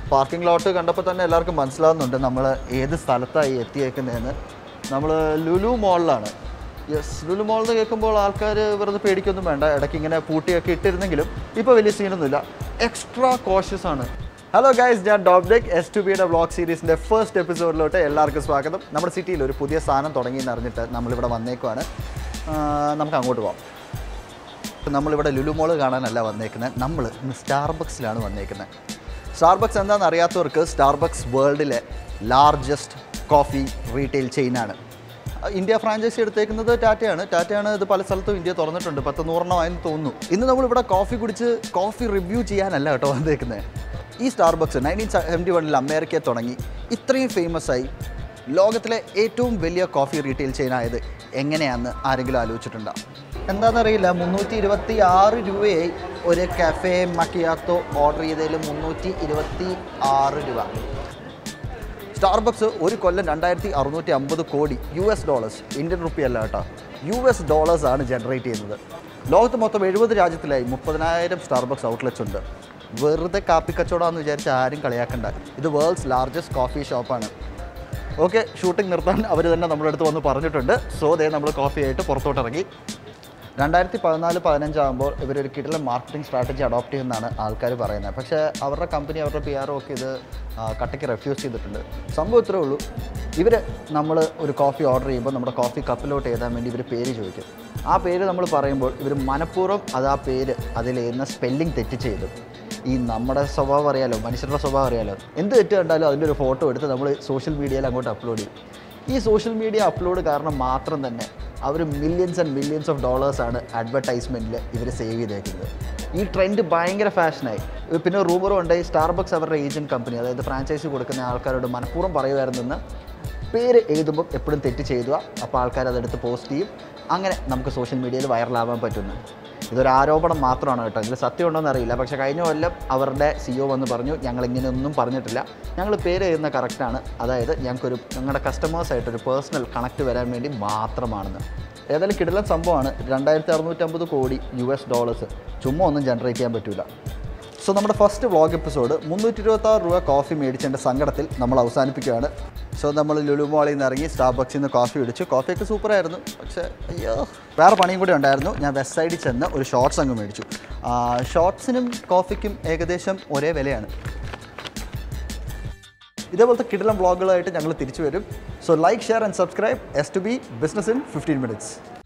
parking ലോട്ട് കണ്ടപ്പോൾ തന്നെ എല്ലാവർക്കും മനസ്സിലാവുന്നുണ്ട് നമ്മൾ ഏത് സ്ഥലത്തായി എത്തിയേക്കുന്നതെന്ന് നമ്മൾ ലുലു മോളിലാണ് യെസ് ലുലു മോൾ എന്ന് കേൾക്കുമ്പോൾ ആൾക്കാർ വെറുതെ പേടിക്കൊന്നും വേണ്ട ഇടയ്ക്ക് ഇങ്ങനെ പൂട്ടിയൊക്കെ ഇട്ടിരുന്നെങ്കിലും ഇപ്പോൾ വലിയ സീനൊന്നുമില്ല എക്സ്ട്രാ കോഷ്യസ് ആണ് ഹലോ ഗൈസ് ഞാൻ ഡോബ്ഡെക് എസ് ടു ബിയുടെ വ്ളോഗ് സീരീസിൻ്റെ ഫസ്റ്റ് എപ്പിസോഡിലോട്ട് എല്ലാവർക്കും സ്വാഗതം നമ്മുടെ സിറ്റിയിൽ ഒരു പുതിയ സാധനം തുടങ്ങി എന്ന് അറിഞ്ഞിട്ട് നമ്മളിവിടെ വന്നേക്കുവാണ് ആ, നമുക്ക് അങ്ങോട്ട് പോകാം നമ്മളിവിടെ ലുലു മോള് കാണാനല്ല വന്നേക്കുന്നത് നമ്മൾ ഇന്ന് സ്റ്റാർബക്സിലാണ് വന്നേക്കുന്നത് സ്റ്റാർബക്സ് എന്താണെന്ന് അറിയാത്തവർക്ക് സ്റ്റാർബക്സ് വേൾഡിലെ ലാർജസ്റ്റ് കോഫി റീറ്റെയിൽ ചെയിനാണ് ഇന്ത്യ ഫ്രാഞ്ചൈസി എടുത്തേക്കുന്നത് ടാറ്റയാണ് ടാറ്റയാണ് ഇത് പല സ്ഥലത്തും ഇന്ത്യ തുറന്നിട്ടുണ്ട് പത്ത് നൂറെണ്ണമായെന്ന് തോന്നുന്നു ഇന്ന് നമ്മളിവിടെ കോഫി കുടിച്ച് കോഫി റിവ്യൂ ചെയ്യാനല്ല കേട്ടോ വന്നേക്കുന്നത് ഈ സ്റ്റാർബക്സ് നയൻറ്റീൻ സെവൻറ്റി വണ്ണിൽ അമേരിക്കയിൽ തുടങ്ങി ഇത്രയും ഫേമസ് ആയി ലോകത്തിലെ ഏറ്റവും വലിയ കോഫി റീറ്റെയിൽ ചെയിൻ ആയത് എങ്ങനെയാണെന്ന് ആരെങ്കിലും ആലോചിച്ചിട്ടുണ്ടോ എന്താണെന്നറിയില്ല മുന്നൂറ്റി ഇരുപത്തി ആറ് രൂപയായി ഒരു കഫേ മക്കിയാത്തോ ഓർഡർ ചെയ്തതിൽ മുന്നൂറ്റി ഇരുപത്തി ആറ് രൂപ സ്റ്റാർബക്സ് ഒരു കൊല്ലം രണ്ടായിരത്തി അറുന്നൂറ്റി അമ്പത് കോടി U S dollars Indian rupee അല്ല കേട്ടോ യു എസ് ഡോളേഴ്സ് ആണ് ജനറേറ്റ് ചെയ്യുന്നത് ലോകത്ത് മൊത്തം എഴുപത് രാജ്യത്തിലായി മുപ്പതിനായിരം സ്റ്റാർബക്സ് ഔട്ട്ലെറ്റ്സ് ഉണ്ട് വെറുതെ കാപ്പി കച്ചവടമാണെന്ന് വിചാരിച്ച് ആരും കളിയാക്കണ്ട ഇത് വേൾഡ്സ് ലാർജസ്റ്റ് കോഫി ഷോപ്പാണ് ഓക്കെ ഷൂട്ടിംഗ് നിർത്താൻ അവർ തന്നെ നമ്മുടെ അടുത്ത് വന്ന് പറഞ്ഞിട്ടുണ്ട് സോ ദേ നമ്മൾ കോഫി ആയിട്ട് പുറത്തോട്ട് ഇറങ്ങി രണ്ടായിരത്തി പതിനാല് പതിനഞ്ചാകുമ്പോൾ ഇവരൊരു കിടല മാർക്കറ്റിംഗ് സ്ട്രാറ്റജി അഡോപ്റ്റ് ചെയ്യുന്നതാണ് ആൾക്കാർ പറയുന്നത് പക്ഷേ അവരുടെ കമ്പനി അവരുടെ പി ആർ ഒക്കെ ഇത് ആ, കട്ടയ്ക്ക് റെഫ്യൂസ് ചെയ്തിട്ടുണ്ട് സംഭവം ഇത്രേ ഉള്ളൂ ഇവർ നമ്മൾ ഒരു കോഫി ഓർഡർ ചെയ്യുമ്പോൾ നമ്മുടെ കോഫി കപ്പിലോട്ട് എഴുതാൻ വേണ്ടി ഇവർ പേര് ചോദിക്കും ആ പേര് നമ്മൾ പറയുമ്പോൾ ഇവർ മനഃപൂർവ്വം അത് ആ പേര് അതിലെഴുതുന്ന സ്പെല്ലിംഗ് തെറ്റ് ചെയ്തു ഈ നമ്മുടെ സ്വഭാവം അറിയാലോ മനുഷ്യരുടെ സ്വഭാവം അറിയാലോ എന്ത് തെറ്റ് കണ്ടാലും അതിൻ്റെ ഒരു ഫോട്ടോ എടുത്ത് നമ്മൾ സോഷ്യൽ മീഡിയയിൽ അങ്ങോട്ട് അപ്ലോഡ് ചെയ്യും ഈ സോഷ്യൽ മീഡിയ അപ്ലോഡ് കാരണം മാത്രം തന്നെ അവർ മില്യൺസ് ആൻഡ് മില്യൺസ് ഓഫ് ഡോളേഴ്സാണ് അഡ്വർടൈസ്മെൻറ്റിൽ ഇവർ സേവ് ചെയ്തേക്കുന്നത് ഈ ട്രെൻഡ് ഭയങ്കര ഫാഷനായി പിന്നെ റൂമറും ഉണ്ടായി സ്റ്റാർബക്സ് അവരുടെ ഏജൻറ്റ് കമ്പനി അതായത് ഫ്രാഞ്ചൈസി കൊടുക്കുന്ന ആൾക്കാരോട് മനഃപൂർവ്വം പറയുമായിരുന്നെന്ന് പേര് എഴുതുമ്പോൾ എപ്പോഴും തെറ്റ് ചെയ്തുക അപ്പോൾ ആൾക്കാർ അതെടുത്ത് പോസ്റ്റ് ചെയ്യും അങ്ങനെ നമുക്ക് സോഷ്യൽ മീഡിയയിൽ വൈറലാവാൻ പറ്റുന്നു ഇതൊരു ആരോപണം മാത്രമാണ് കേട്ടോ ഇതിൽ സത്യമുണ്ടോയെന്ന് അറിയില്ല പക്ഷേ കഴിഞ്ഞ കൊല്ലം അവരുടെ സിഒ വന്ന് പറഞ്ഞു ഞങ്ങൾ ഇങ്ങനെയൊന്നും പറഞ്ഞിട്ടില്ല ഞങ്ങൾ പേര് എഴുതുന്ന കറക്റ്റാണ് അതായത് ഞങ്ങൾക്കൊരു ഞങ്ങളുടെ കസ്റ്റമേഴ്സായിട്ടൊരു പേഴ്സണൽ കണക്ട് വരാൻ വേണ്ടി മാത്രമാണെന്ന് ഏതായാലും കിടലൻ സംഭവമാണ് രണ്ടായിരത്തി അറുന്നൂറ്റമ്പത് കോടി യു എസ് ഡോളേഴ്സ് ചുമ്മാ ഒന്നും ജനറേറ്റ് ചെയ്യാൻ പറ്റില്ല സോ നമ്മുടെ ഫസ്റ്റ് വ്ളോഗ് എപ്പിസോഡ് മുന്നൂറ്റി ഇരുപത്താറ് രൂപ കോഫി മേടിച്ചതിൻ്റെ സങ്കടത്തിൽ നമ്മൾ അവസാനിപ്പിക്കുകയാണ് സോ നമ്മൾ ലുലു മോളിൽ നിന്ന് ഇറങ്ങി സ്റ്റാർബക്സിൽ നിന്ന് കോഫി കുടിച്ചു കോഫിയൊക്കെ സൂപ്പറായിരുന്നു പക്ഷേ അയ്യോ വേറെ പണിയും കൂടി ഉണ്ടായിരുന്നു ഞാൻ വെസ്റ്റ് സൈഡിൽ ചെന്ന് ഒരു ഷോർട്സ് അങ്ങ് മേടിച്ചു ഷോർട്സിനും കോഫിക്കും ഏകദേശം ഒരേ വിലയാണ് ഇതേപോലത്തെ കിടിലം വ്ളോഗുകളായിട്ട് ഞങ്ങൾ തിരിച്ചു വരും so like share and subscribe S two B business in fifteen minutes